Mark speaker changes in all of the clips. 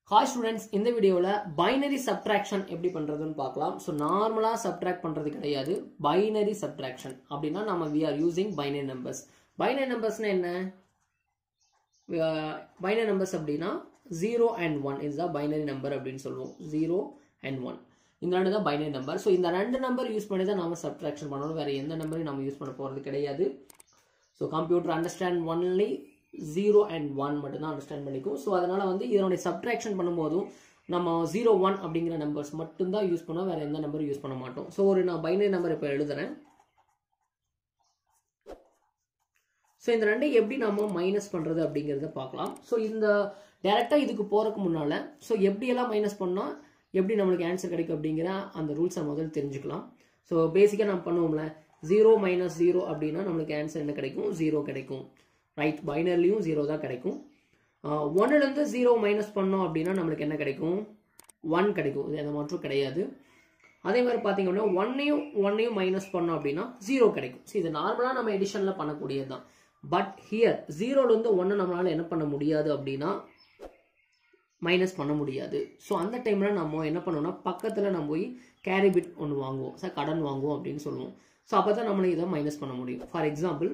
Speaker 1: hi students இந்த வீடியோவில் binary subtraction எப்படி பண்ணுறதுன்னு பார்க்கலாம் ஸோ நார்மலாக சப்ட்ராக்ட் பண்ணுறது கிடையாது பைனரி சப்ட்ராக்ஷன் அப்படின்னா நம்ம we are using binary numbers binary நம்பர்ஸ்னா என்ன பைனரி நம்பர்ஸ் அப்படின்னா ஜீரோ அண்ட் ஒன் இஸ் தான் பைனரி நம்பர் அப்படின்னு சொல்லுவோம் ஜீரோ அண்ட் ஒன் இந்த ரெண்டு தான் பைனரி நம்பர் ஸோ இந்த ரெண்டு நம்பர் யூஸ் பண்ணி தான் நம்ம சப்ட்ராக்ஷன் பண்ணணும் வேறு எந்த நம்பரையும் நம்ம யூஸ் பண்ண போகிறது கிடையாது so computer understand only zero and one மட்டும்தான் அண்டர்ஸ்டாண்ட் பண்ணிக்கும் ஸோ அதனால் வந்து இதனுடைய சப்ட்ராக்ஷன் பண்ணும்போதும் நம்ம ஜீரோ ஒன் அப்படிங்கிற நம்பர்ஸ் மட்டும்தான் யூஸ் பண்ணோம் வேறு எந்த நம்பரும் யூஸ் பண்ண மாட்டோம் ஸோ ஒரு நான் பைனரி நம்பர் இப்போ எழுதுறேன் ஸோ இந்த ரெண்டையும் எப்படி நம்ம மைனஸ் பண்ணுறது அப்படிங்கிறத பார்க்கலாம் ஸோ இந்த டேரெக்டாக இதுக்கு போகிறதுக்கு முன்னால் ஸோ எப்படியெல்லாம் மைனஸ் பண்ணால் எப்படி நம்மளுக்கு ஆன்சர் கிடைக்கும் அப்படிங்கிற அந்த ரூல்ஸை முதல்ல தெரிஞ்சுக்கலாம் ஸோ பேசிக்காக நம்ம பண்ணுவோம்ல ஜீரோ மைனஸ் ஜீரோ அப்படின்னா நம்மளுக்கு ஆன்சர் என்ன கிடைக்கும் ஜீரோ கிடைக்கும் ரைட் பைனர்லையும் ஜீரோ தான் கிடைக்கும் ஒன்னுலேருந்து ஜீரோ மைனஸ் பண்ணோம் அப்படின்னா நம்மளுக்கு என்ன கிடைக்கும் ஒன் கிடைக்கும் இது எந்த மாற்றம் கிடையாது அதே மாதிரி பார்த்தீங்க அப்படின்னா ஒன்னையும் ஒன்னையும் மைனஸ் பண்ணோம் அப்படின்னா ஜீரோ கிடைக்கும் ஸோ இது நார்மலாக நம்ம எடிஷனில் பண்ணக்கூடியது தான் பட் ஹியர் ஜீரோலேருந்து ஒன்று நம்மளால் என்ன பண்ண முடியாது அப்படின்னா மைனஸ் பண்ண முடியாது ஸோ அந்த டைமில் நம்ம என்ன பண்ணோம்னா பக்கத்தில் நம்ம போய் கேரி பிட் ஒன்று வாங்குவோம் சார் கடன் வாங்குவோம் அப்படின்னு சொல்லுவோம் ஸோ அப்போ தான் நம்மளை இதை மைனஸ் பண்ண முடியும் ஃபார் எக்ஸாம்பிள்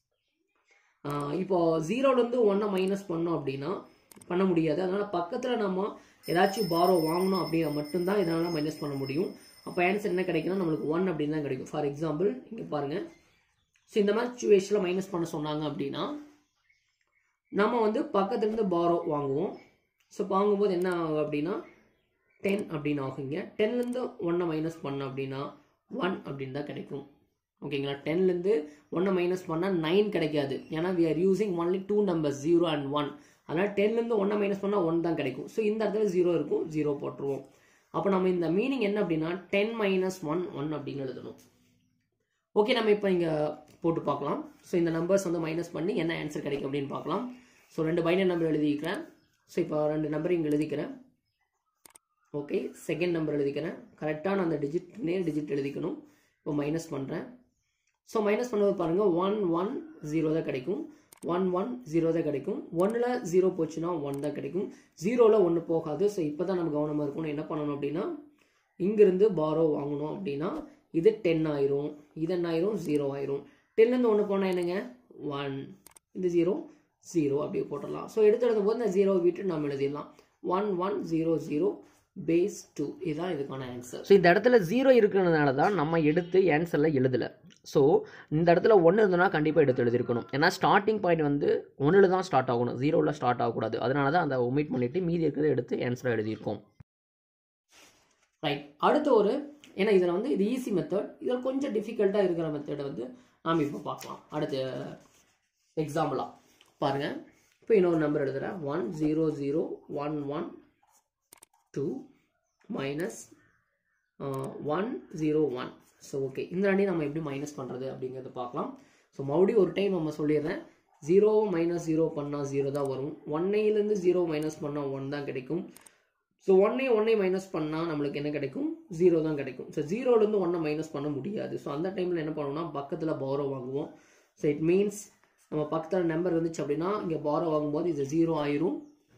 Speaker 1: இப்போ ஜீரோலேருந்து ஒன்றை மைனஸ் பண்ணோம் அப்படின்னா பண்ண முடியாது அதனால் பக்கத்தில் நம்ம ஏதாச்சும் பாரோ வாங்கணும் அப்படின்னா மட்டும்தான் இதனால் மைனஸ் பண்ண முடியும் அப்போ ஆன்சர் என்ன கிடைக்குன்னா நம்மளுக்கு ஒன் அப்படின்னு தான் கிடைக்கும் ஃபார் எக்ஸாம்பிள் இங்கே பாருங்கள் ஸோ இந்த மாதிரி சுச்சுவேஷனில் மைனஸ் பண்ண சொன்னாங்க அப்படின்னா நம்ம வந்து பக்கத்துலேருந்து பாரோ வாங்குவோம் ஸோ வாங்கும்போது என்ன ஆகும் அப்படின்னா டென் அப்படின்னு ஆகுங்க டென்லேருந்து ஒன்றை மைனஸ் பண்ண அப்படின்னா ஒன் அப்படின்னு தான் கிடைக்கும் ஓகேங்களா டென்லேருந்து ஒன்றை மைனஸ் பண்ணால் நைன் கிடைக்காது ஏன்னா we are using only two numbers zero and one அதனால் டென்லேருந்து ஒன்றை மைனஸ் பண்ணால் ஒன் தான் கிடைக்கும் ஸோ இந்த இடத்துல ஜீரோ இருக்கும் ஜீரோ போட்டுருவோம் அப்போ நம்ம இந்த மீனிங் என்ன அப்படின்னா டென் மைனஸ் ஒன் ஒன் அப்படின்னு எழுதணும் ஓகே நம்ம இப்போ இங்கே போட்டு பார்க்கலாம் ஸோ இந்த நம்பர்ஸ் வந்து மைனஸ் பண்ணி என்ன ஆன்சர் கிடைக்கும் அப்படின்னு பார்க்கலாம் ஸோ ரெண்டு பைனரி நம்பர் எழுதிக்கிறேன் ஸோ இப்போ ரெண்டு நம்பர் இங்கே எழுதிக்கிறேன் ஓகே செகண்ட் நம்பர் எழுதிக்கிறேன் கரெக்டான அந்த டிஜிட் நேர் டிஜிட் எழுதிக்கணும் இப்போ மைனஸ் பண்ணுறேன் ஸோ மைனஸ் பண்ணும்போது பாருங்கள் ஒன் ஒன் ஜீரோ தான் கிடைக்கும் ஒன் ஒன் ஜீரோ தான் கிடைக்கும் ஒன்னில் ஜீரோ போச்சுன்னா ஒன் தான் கிடைக்கும் ஜீரோவில் ஒன்று போகாது ஸோ இப்போ தான் நம்ம கவனமாக இருக்கணும் என்ன பண்ணணும் அப்படின்னா இங்கிருந்து பாரோ வாங்கணும் அப்படின்னா இது டென் ஆயிரும் இது என்ன ஆயிரும் ஜீரோ ஆயிரும் டென்லேருந்து ஒன்று போனால் என்னங்க ஒன் இது ஜீரோ ஜீரோ அப்படியே போட்டுடலாம் ஸோ எடுத்து எழுதும் போது இந்த ஜீரோவை விட்டு நம்ம எழுதிடலாம் one one zero zero base two இதுதான் இதுக்கான ஆன்சர்
Speaker 2: ஸோ இந்த இடத்துல ஜீரோ இருக்கிறதுனால தான் நம்ம எடுத்து ஆன்சரில் எழுதலை ஸோ இந்த இடத்துல ஒன்று இருந்ததுன்னா கண்டிப்பாக எடுத்து எழுதிருக்கணும் ஏன்னா ஸ்டார்டிங் பாயிண்ட் வந்து ஒன்றில் தான் ஸ்டார்ட் ஆகணும் ஜீரோவில் ஸ்டார்ட் ஆகக்கூடாது அதனால தான் அந்த ஒமிட் பண்ணிவிட்டு மீதி இருக்கிறத எடுத்து ஆன்சராக எழுதியிருக்கோம்
Speaker 1: ரைட் அடுத்து ஒரு ஏன்னா இதில் வந்து இது ஈஸி மெத்தட் இதில் கொஞ்சம் டிஃபிகல்ட்டாக இருக்கிற மெத்தடை வந்து நாம் இப்போ பார்க்கலாம் அடுத்த எக்ஸாம்பிளாக பாருங்கள் இப்போ இன்னொரு நம்பர் எழுதுகிறேன் one zero zero one one two minus one zero one so okay இந்த ரெண்டையும் நம்ம எப்படி மைனஸ் பண்ணுறது அப்படிங்கிறத பார்க்கலாம் ஸோ மறுபடியும் ஒரு டைம் நம்ம சொல்லிடுறேன் ஜீரோ மைனஸ் ஜீரோ பண்ணால் ஜீரோ தான் வரும் ஒன்னையிலேருந்து ஜீரோ மைனஸ் பண்ணால் ஒன் தான் கிடைக்கும் ஸோ ஒன்னே ஒன்னே மைனஸ் பண்ணால் நம்மளுக்கு என்ன கிடைக்கும் ஜீரோ தான் கிடைக்கும் ஸோ ஜீரோலேருந்து ஒன்றை மைனஸ் பண்ண முடியாது ஸோ அந்த டைமில் என்ன பண்ணுவோம்னா பக்கத்தில் பாரோ வாங்குவோம் ஸோ இட் மீன்ஸ் நம்ம பக்கத்தில் நம்பர் இருந்துச்சு அப்படின்னா இங்கே பாரோ வாங்கும்போது இது ஜீரோ ஆயிரும்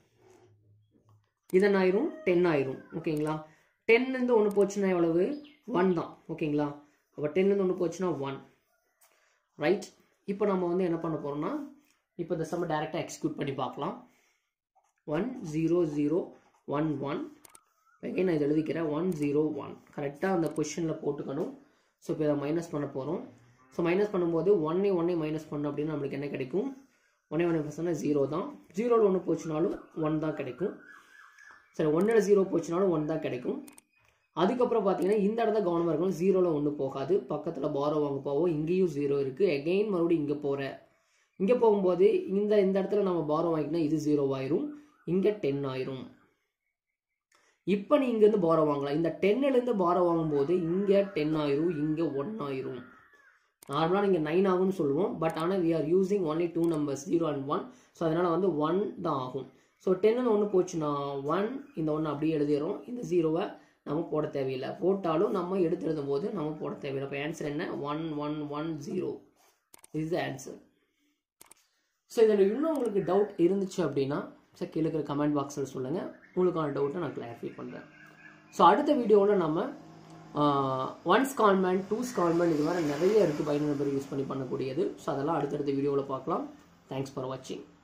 Speaker 1: இதன் ஆயிரும் டென் ஆயிரும் ஓகேங்களா டென்லேருந்து ஒன்று போச்சுன்னா எவ்வளவு ஒன் தான் ஓகேங்களா அப்போ டென்லேருந்து ஒன்று போச்சுன்னா ஒன் ரைட் இப்போ நம்ம வந்து என்ன பண்ண போகிறோம்னா இப்போ இந்த சம்ம டேரெக்டாக எக்ஸிக்யூட் பண்ணி பார்க்கலாம் one zero zero one one again நான் இது எழுதிக்கிறேன் ஒன் ஜீரோ ஒன் கரெக்டாக அந்த கொஷனில் போட்டுக்கணும் ஸோ இப்போ இதை மைனஸ் பண்ண போகிறோம் ஸோ மைனஸ் பண்ணும்போது ஒன்னே ஒன்னே மைனஸ் பண்ணோம் அப்படின்னா நம்மளுக்கு என்ன கிடைக்கும் ஒன்னே ஒன்னே பர்சன்ட் ஜீரோ தான் ஜீரோவில் ஒன்று போச்சுனாலும் ஒன் தான் கிடைக்கும் சரி ஒன்றில் ஜீரோ போச்சுனாலும் ஒன் தான் கிடைக்கும் அதுக்கப்புறம் பார்த்தீங்கன்னா இந்த இடத்துல கவனமாக இருக்கணும் ஜீரோவில் ஒன்று போகாது பக்கத்தில் பாரோ வாங்க போவோம் இங்கேயும் ஜீரோ இருக்குது எகெயின் மறுபடியும் இங்கே போகிறேன் இங்கே போகும்போது இந்த இந்த இடத்துல நம்ம பாரோ வாங்கினா இது ஜீரோ ஆயிரும் இங்கே டென் ஆயிரும் இப்போ நீ இங்கேருந்து பாரோ வாங்கலாம் இந்த டென்னுலேருந்து பாரோ வாங்கும்போது இங்கே டென் ஆயிரும் இங்கே ஒன் ஆயிரும் நார்மலாக நீங்கள் நைன் ஆகும்னு சொல்லுவோம் பட் ஆனால் we are using only two numbers zero and one so அதனால் வந்து ஒன் தான் ஆகும் ஸோ டென்னு ஒன்று போச்சுன்னா ஒன் இந்த ஒன்று அப்படியே எழுதிடுறோம் இந்த ஜீரோவை நம்ம போட தேவையில்லை போட்டாலும் நம்ம எடுத்து எழுதும் போது நம்ம போட தேவையில்லை இப்போ ஆன்சர் என்ன one one one zero is the answer so இதில் இன்னும் உங்களுக்கு டவுட் இருந்துச்சு அப்படின்னா ஸோ கீழே இருக்கிற கமெண்ட் பாக்ஸில் சொல்லுங்கள் உங்களுக்கான டவுட்டை நான் கிளாரிஃபை பண்ணுறேன் ஸோ அடுத்த வீடியோவில் நம்ம ஒன்ஸ் கால்மெண்ட் டூஸ் கால்மெண்ட் இது மாதிரி நிறைய இருக்குது பைனரி நம்பர் யூஸ் பண்ணி பண்ணக்கூடியது ஸோ அதெல்லாம் அடுத்தடுத்த வீடியோவில் பார்க்கலாம் தேங்க்ஸ் ஃபார் வாட்சிங்